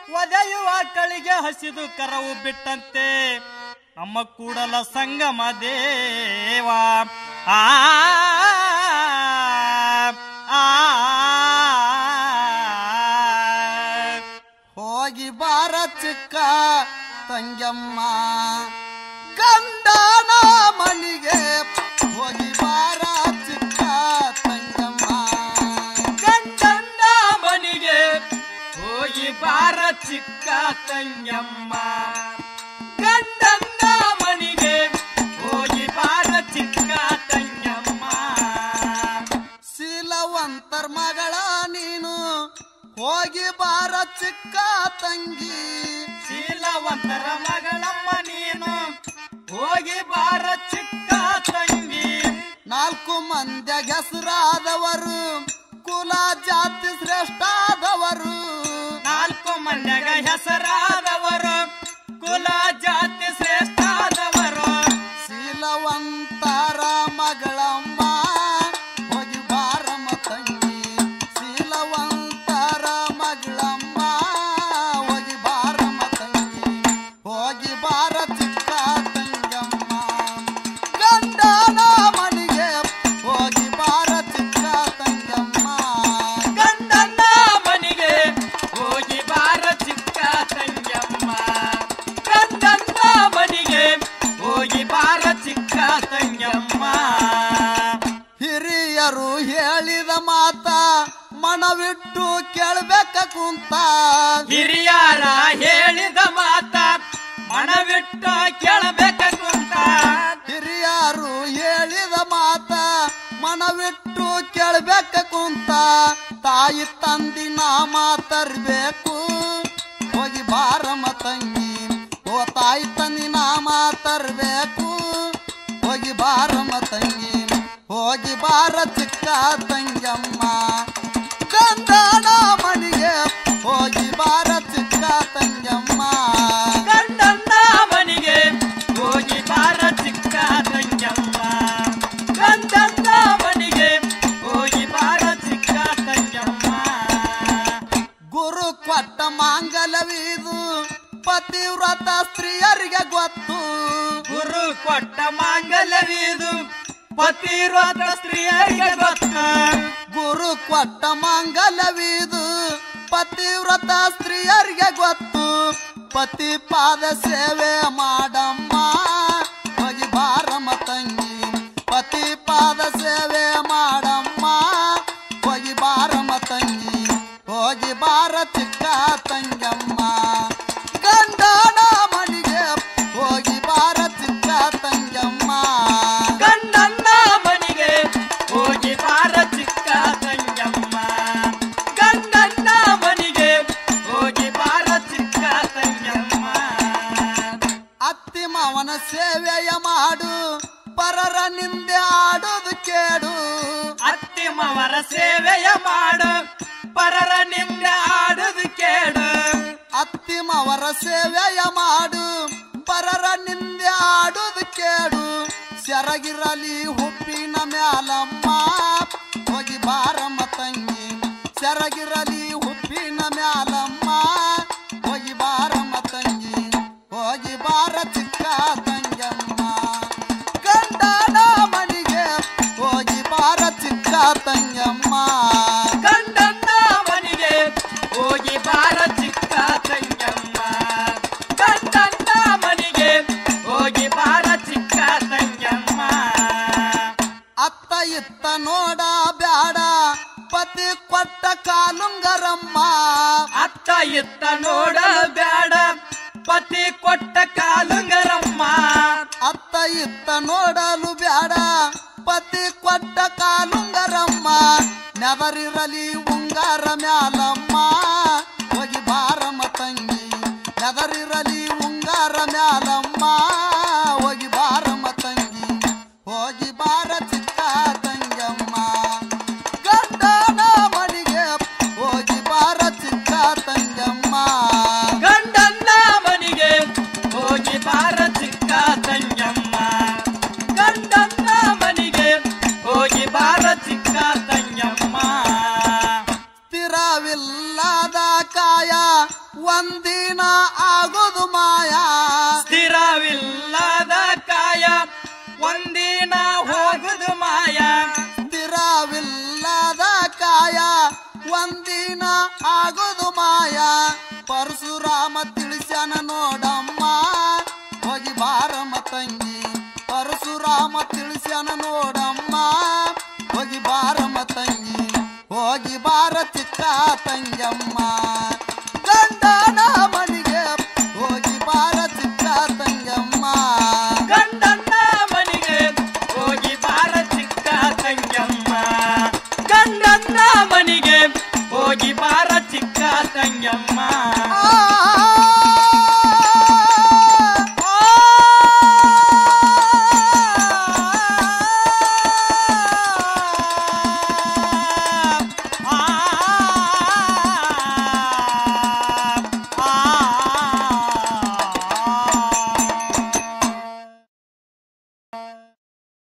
ಒದೆಯುವ ಕಳಿಗೆ ಹಸಿದು ಕರವು ಬಿಟ್ಟಂತೆ ನಮ್ಮ ಕೂಡಲ ಸಂಗಮ ದೇವ ಆ ಆ, ಹೋಗಿ ಬಾರ ಚಿಕ್ಕ ತಂಗಮ್ಮ ಕಂದನ ಮನಿಗೆ ಹೋಗಿ ಬಾರ ಚಿಕ್ಕ ತಂಗಮ್ಮ ಗಂಡನ್ನ ಮನಿಗೆ ಹೋಗಿ ಬಾರ ಚಿಕ್ಕ ತಂಗಮ್ಮ ಗಂಡನ್ನ ಮನಿಗೆ ಹೋಗಿ ಬಾರ ಚಿಕ್ಕ ತಂಗಮ್ಮ ಶೀಲವಂತರ್ ಮಗಳ ನೀನು ಹೋಗಿ ಬಾರ ಚಿಕ್ಕ ತಂಗಿ ಶೀಲವಂತರ ಮಗಳಮ್ಮ ನೀನು ಹೋಗಿ ಬಾರ ಚಿಕ್ಕ ತಂಗಿ ನಾಲ್ಕು ಮಂದ್ಯ ಹೆಸರಾದವರು ಕುಲ ಜಾತಿ ಶ್ರೇಷ್ಠಾದವರು ನಾಲ್ಕು ಮಂಡ್ಯಗ ಹೆಸರಾದವರು ಕುಲ ಜಾತಿ ಶ್ರೇಷ್ಠಾದವರು ಶೀಲವಂತರ ಮಗಳಮ್ಮ ಹೋಗಿ ಬಾರಮ್ಮ ತಂಗಿ ಶೀಲವಂತರ ಮಗಳಮ್ಮ ಹೋಗಿ ಬಾರಮ್ಮ ತಂಗಿ ಹೋಗಿ ಬಾರ ಚಿಕ್ಕ ತಂಗಮ್ಮ ಗಂಡನ ಮನೆಗೆ ಹೋಗಿ ಬಾರ ಚಿಕ್ಕ ತಂಗಮ್ಮ ಗಂಡನ ಮನಿಗೆ ಹೋಗಿ ಬಾರ ಚಿಕ್ಕ ತಂಗಮ್ಮ ಗಂಡನ ಮನಿಗೆ ಹೋಗಿ ಬಾರ ಚಿಕ್ಕ ತಂಗಮ್ಮ ಹಿರಿಯರು ಹೇಳಿದ ಮಾತ ಮನವಿಟ್ಟು ಕೇಳ್ಬೇಕ ಕುಂತ ಹಿರಿಯರ ಹೇಳಿದ ಮಾತ ಮನವಿಟ್ಟು ಕೇಳಬೇಕ ಕುಂತ ಹಿರಿಯರು ಹೇಳಿದ ಮಾತ ಮನವಿಟ್ಟು ಕೇಳ್ಬೇಕ ಕುಂತ ತಾಯಿ ತಂದಿ ನಾಮ ತರ್ಬೇಕು ಹೋಗಿ ಬಾರಮ್ಮ ತಂಗಿ ಓ ತಾಯಿ ತಂದಿ ನಾಮ ತರ್ಬೇಕು ಹೋಗಿ ಬಾರಮ್ಮ ತಂಗಿ ಹೋಗಿ ಬಾರ ಚಿಕ್ಕ ತಂಗಮ್ಮ ಗಂಧನ ಮನೆಗೆ ಹೋಗಿ ಬಾರ ಚಿಕ್ಕ ತಂಗಮ್ಮ ಗಂಡನ ಮನಿಗೆ ಹೋಗಿ ಬಾರ ಚಿಕ್ಕ ತಂಗಮ್ಮ ಗಂಡನ ಮನಿಗೆ ಹೋಗಿ ಬಾರ ಚಿಕ್ಕ ತಂಗಮ್ಮ ಗುರು ಕೊಟ್ಟ ಮಾಂಗಲ್ಯವಿದು ಪತಿವ್ರತ ಸ್ತ್ರೀಯರಿಗೆ ಗೊತ್ತು ಗುರು ಕೊಟ್ಟ ಮಾಂಗಲ್ಯವಿದು ಪತಿವ್ರತ ಸ್ತ್ರೀಯರಿಗೆ ಗೊತ್ತು ಗುರು ಕೊಟ್ಟ ಮಾಂಗಲ್ಯವಿದು ಪತಿವ್ರತ ಸ್ತ್ರೀಯರಿಗೆ ಗೊತ್ತು ಪತಿ ಪಾದ ಸೇವೆ ಮಾಡಮ್ಮ ಹೋಗಿ ಬಾರಮ್ಮ ತಂಗಿ ಪತಿ ಪಾದ ಸೇವೆ ಮಾಡಮ್ಮ ಹೋಗಿ ಬಾರಮ್ಮ ತಂಗಿ ಹೋಗಿ ಬಾರ ಚಿಕ್ಕ ತಂಗಮ್ಮ ಗಂಡನ ಮನೆಗೆ ಹೋಗಿ ಬಾರ ಚಿಕ್ಕ ತಂಗಮ್ಮ ಗಂಡನ ಮನಿಗೆ ಹೋಗಿ ಬಾರ ಚಿಕ್ಕ ತಂಗಮ್ಮ ಗಂಡನ ಮನಿಗೆ ಹೋಗಿ ಬಾರ ಚಿಕ್ಕ ತಂಗಮ್ಮ ಅತ್ತಿ ಮಾವನ ಸೇವೆಯ ಮಾಡು ಪರರ ನಿಂದೆ ಆಡೋದು ಕೇಡು ಅತ್ತಿಮವರ ಸೇವೆಯ ಮಾಡು ಪರರ ನಿಂದೆ ಆಡುದು ಕೇಡು ಅತ್ತಿ ಮಾವರ ಸೇವೆಯ ಮಾಡು ಪರರ ನಿಂದೆ ಆಡೋದು ಕೇಡು ಸೆರಗಿರಲಿ ಹುಪ್ಪಿನ ಮ್ಯಾಲಮ್ಮ ಹೋಗಿ ಬಾರಮ್ಮ ತಂಗಿ ಸೆರಗಿರಲಿ ಹುಪ್ಪಿನ ಮ್ಯಾಲಮ್ಮ ಹೋಗಿ ಬಾರಮ್ಮ ತಂಗಿ ಹೋಗಿ ಬಾರ ಚಿಕ್ಕ ತಂಗಮ್ಮ ಗಂಡನ ಮನೆಗೆ ಹೋಗಿ ಬಾರ ಚಿಕ್ಕ ತಂಗಮ್ಮ ಗಂಡನ ಮನಿಗೆ ಹೋಗಿ ಬಾರ ಚಿಕ್ಕ ತಂಗಮ್ಮ ಗಂಡನ ಮನಿಗೆ ಹೋಗಿ ಬಾರ ಚಿಕ್ಕ ತಂಗಮ್ಮ ಅತ್ತ ಇತ್ತ ನೋಡ ಬ್ಯಾಡ ಪತಿ ಕೊಟ್ಟ ಕಾಲುಂಗರಮ್ಮ ಅತ್ತ ಇತ್ತ ನೋಡ ಬ್ಯಾಡ ಪತಿ ಕೊಟ್ಟ ಕಾಲುಂಗರಮ್ಮ ಅತ್ತ ಇತ್ತ ನೋಡಲು ಬ್ಯಾಡ ಪತಿ ಕೊಟ್ಟ ಕಾಲುಂಗರಮ್ಮ ನೆದರಿರಲಿ ಉಂಗಾರ ಮ್ಯಾಲಮ್ಮ ಹೋಗಿ ಬಾರಮ್ಮ ತಂಗಿ ನೆದರಿರಲಿ ಉಂಗಾರ ಮ್ಯಾಲಮ್ಮ ಹೋಗಿ ಬಾರಮ್ಮ ತಂಗಿ ಹೋಗಿ ಬಾರ ಚಿಕ್ಕ ತಂಗಮ್ಮ ಗಂಡನ ಮನೆಗೆ ಹೋಗಿ ಬಾರ ಚಿಕ್ಕ ತಂಗಮ್ಮ ಗಂಡನ ಮನಿಗೆ ಹೋಗಿ ಬಾರ ಚಿಕ್ಕ ತಂಗಮ್ಮ ಗಂಡನ ಮನಿಗೆ ಹೋಗಿ ಬಾರ ಚಿಕ್ಕ ತಂಗಮ್ಮ ಸ್ಥಿರವಿಲ್ಲದ ಒಂದಿನ ಆಗೋದು ಮಾಯಾ ಸ್ಥಿರವಿಲ್ಲದ ಕಾಯ ಒಂದಿನ ಹೋಗುದು ಮಾಯ ಸ್ಥಿರವಿಲ್ಲದ ಕಾಯ ಒಂದಿನ ಆಗೋದು ಮಾಯಾ